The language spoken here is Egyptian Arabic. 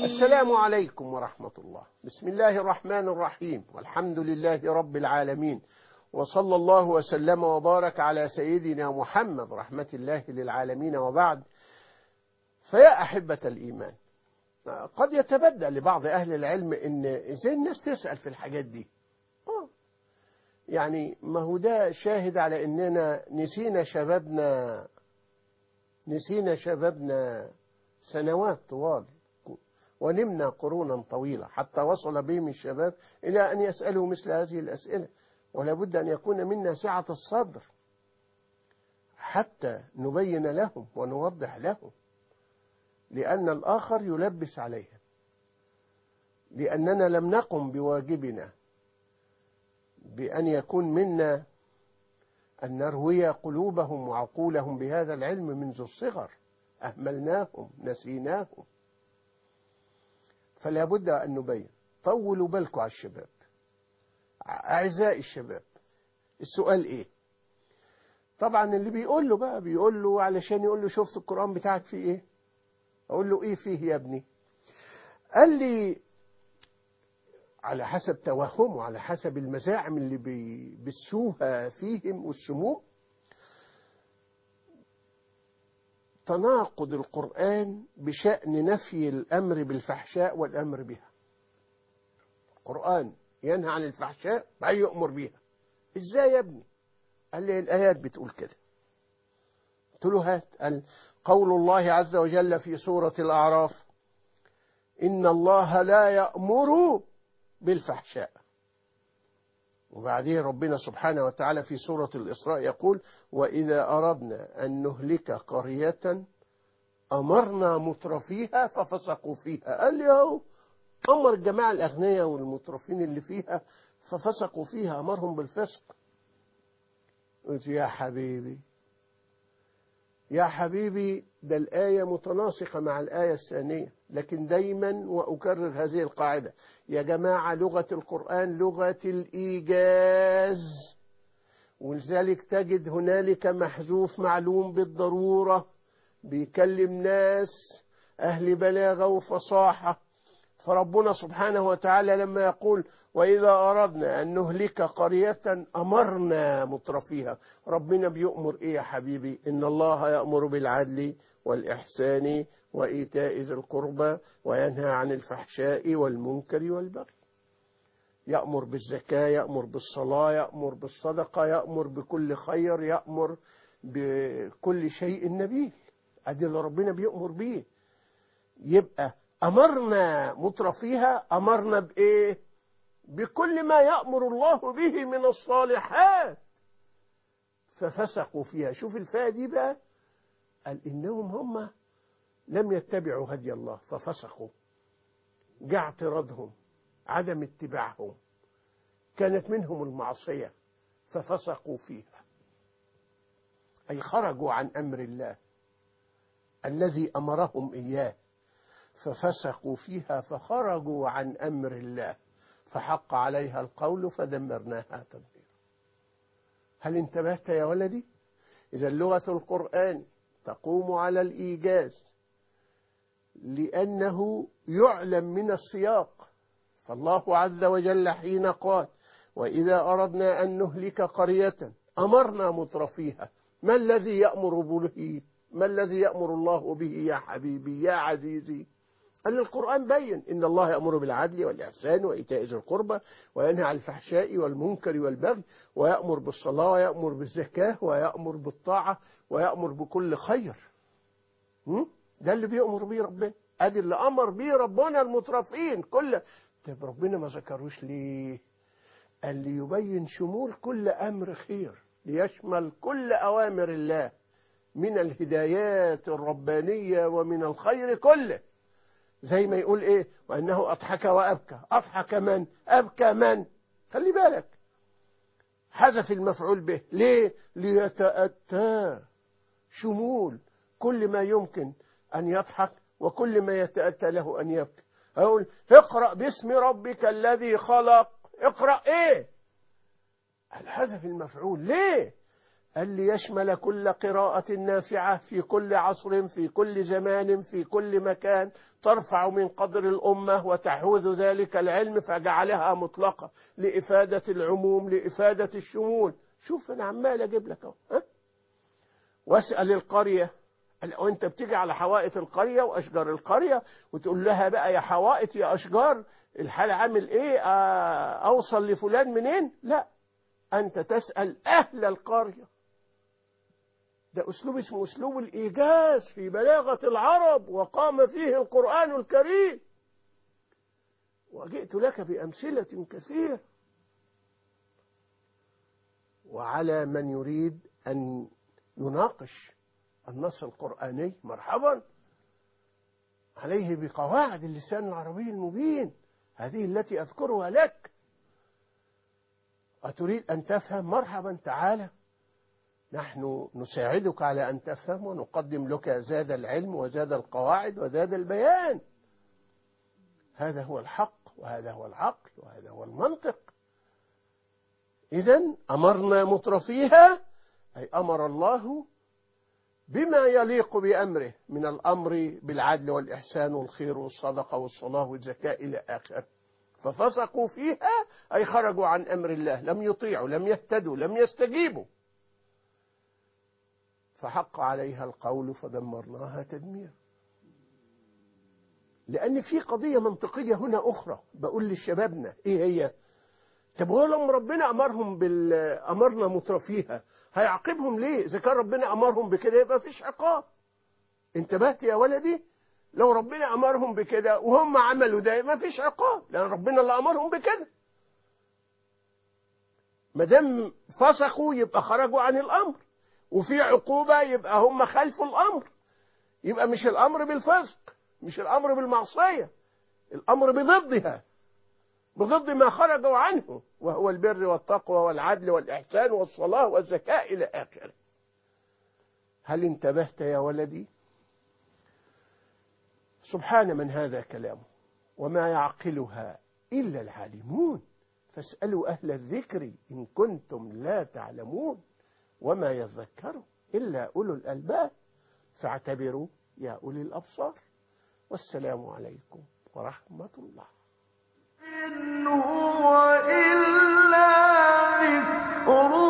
السلام عليكم ورحمة الله بسم الله الرحمن الرحيم والحمد لله رب العالمين وصلى الله وسلم وبارك على سيدنا محمد رحمة الله للعالمين وبعد فيا أحبة الإيمان قد يتبدأ لبعض أهل العلم إن إزاي الناس تسأل في الحاجات دي آه. يعني ما هو ده شاهد على إننا نسينا شبابنا نسينا شبابنا سنوات طوال ونمنا قرونا طويلة حتى وصل بهم الشباب إلى أن يسألوا مثل هذه الأسئلة ولا بد أن يكون منا سعة الصدر حتى نبين لهم ونوضح لهم لأن الآخر يلبس عليهم لأننا لم نقم بواجبنا بأن يكون منا أن نروي قلوبهم وعقولهم بهذا العلم منذ الصغر أهملناهم نسيناهم فلا بد أن نبين طولوا بالكم على الشباب أعزائي الشباب السؤال إيه طبعا اللي بيقول له بقى بيقول له علشان يقول له شفت القرآن بتاعك فيه إيه أقول له إيه فيه يا ابني قال لي على حسب توهمه على حسب المزاعم اللي بيبثوها فيهم والسموم تناقض القرآن بشأن نفي الأمر بالفحشاء والأمر بها القرآن ينهى عن الفحشاء بأن يؤمر بها إزاي يا ابني قال لي الآيات بتقول كده قلت له هات قال قول الله عز وجل في سورة الأعراف إن الله لا يأمر بالفحشاء وبعدين ربنا سبحانه وتعالى في سورة الإسراء يقول وإذا أردنا أن نهلك قرية أمرنا مترفيها ففسقوا فيها قال لي أهو أمر الجماعة الأغنياء والمترفين اللي فيها ففسقوا فيها أمرهم بالفسق قلت يا حبيبي يا حبيبي ده الآية متناسقة مع الآية الثانية لكن دايما وأكرر هذه القاعدة يا جماعة لغة القرآن لغة الإيجاز ولذلك تجد هنالك محذوف معلوم بالضرورة بيكلم ناس أهل بلاغة وفصاحة فربنا سبحانه وتعالى لما يقول وإذا أردنا أن نهلك قرية أمرنا مترفيها ربنا بيؤمر إيه يا حبيبي إن الله يأمر بالعدل والإحسان وإيتاء ذي القربى وينهى عن الفحشاء والمنكر والبغي يأمر بالزكاة يأمر بالصلاة يأمر بالصدقة يأمر بكل خير يأمر بكل شيء نبيل أدي اللي ربنا بيأمر بيه يبقى أمرنا مترفيها أمرنا بإيه بكل ما يأمر الله به من الصالحات ففسقوا فيها شوف الفاء دي بقى قال إنهم هم لم يتبعوا هدي الله ففسقوا جاء اعتراضهم عدم اتباعهم كانت منهم المعصية ففسقوا فيها أي خرجوا عن أمر الله الذي أمرهم إياه ففسقوا فيها فخرجوا عن أمر الله فحق عليها القول فدمرناها تدميرا هل انتبهت يا ولدي إذا لغة القرآن تقوم على الإيجاز لأنه يعلم من السياق فالله عز وجل حين قال وإذا أردنا أن نهلك قرية أمرنا مترفيها ما الذي يأمر به ما الذي يأمر الله به يا حبيبي يا عزيزي أن القرآن بين إن الله يأمر بالعدل والإحسان وإيتاء ذي القربى وينهى عن الفحشاء والمنكر والبغي ويأمر بالصلاة ويأمر بالزكاة ويأمر بالطاعة ويأمر بكل خير ده اللي بيأمر بيه ربنا ادي اللي امر بيه ربنا المترفين كل طب ربنا ما ذكروش ليه قال ليبين شمول كل امر خير ليشمل كل اوامر الله من الهدايات الربانيه ومن الخير كله زي ما يقول ايه وانه اضحك وابكى اضحك من ابكى من خلي بالك حذف المفعول به ليه ليتاتى شمول كل ما يمكن أن يضحك وكل ما يتأتى له أن يبكي أقول اقرأ باسم ربك الذي خلق اقرأ إيه الحذف المفعول ليه قال لي يشمل كل قراءة نافعة في كل عصر في كل زمان في كل مكان ترفع من قدر الأمة وتحوز ذلك العلم فجعلها مطلقة لإفادة العموم لإفادة الشمول شوف أنا عمال أجيب لك أهو ها؟ واسأل القرية وانت بتيجي على حوائط القرية وأشجار القرية وتقول لها بقى يا حوائط يا أشجار الحال عامل إيه آه أوصل لفلان منين لا أنت تسأل أهل القرية ده أسلوب اسمه أسلوب الإيجاز في بلاغة العرب وقام فيه القرآن الكريم وجئت لك بأمثلة كثيرة وعلى من يريد أن يناقش النص القرآني مرحبا عليه بقواعد اللسان العربي المبين هذه التي أذكرها لك أتريد أن تفهم مرحبا تعالى نحن نساعدك على أن تفهم ونقدم لك زاد العلم وزاد القواعد وزاد البيان هذا هو الحق وهذا هو العقل وهذا هو المنطق إذا أمرنا مترفيها أي أمر الله بما يليق بأمره من الأمر بالعدل والإحسان والخير والصدقة والصلاة والزكاة إلى آخره ففسقوا فيها أي خرجوا عن أمر الله لم يطيعوا لم يهتدوا لم يستجيبوا فحق عليها القول فدمرناها تدميرا لأن في قضية منطقية هنا أخرى بقول لشبابنا إيه هي طب هو لما ربنا أمرهم بال أمرنا مترفيها هيعاقبهم ليه إذا كان ربنا أمرهم بكده يبقى فيش عقاب انتبهت يا ولدي لو ربنا أمرهم بكده وهم عملوا ده ما فيش عقاب لأن ربنا اللي أمرهم بكده ما دام فسقوا يبقى خرجوا عن الأمر وفي عقوبة يبقى هم خلفوا الأمر يبقى مش الأمر بالفسق مش الأمر بالمعصية الأمر بضدها بضد ما خرجوا عنه وهو البر والتقوى والعدل والإحسان والصلاة والزكاة إلى آخره هل انتبهت يا ولدي سبحان من هذا كلامه وما يعقلها إلا العالمون فاسألوا أهل الذكر إن كنتم لا تعلمون وما يذكر إلا أولو الألباب فاعتبروا يا أولي الأبصار والسلام عليكم ورحمة الله إن هو إلا ذكر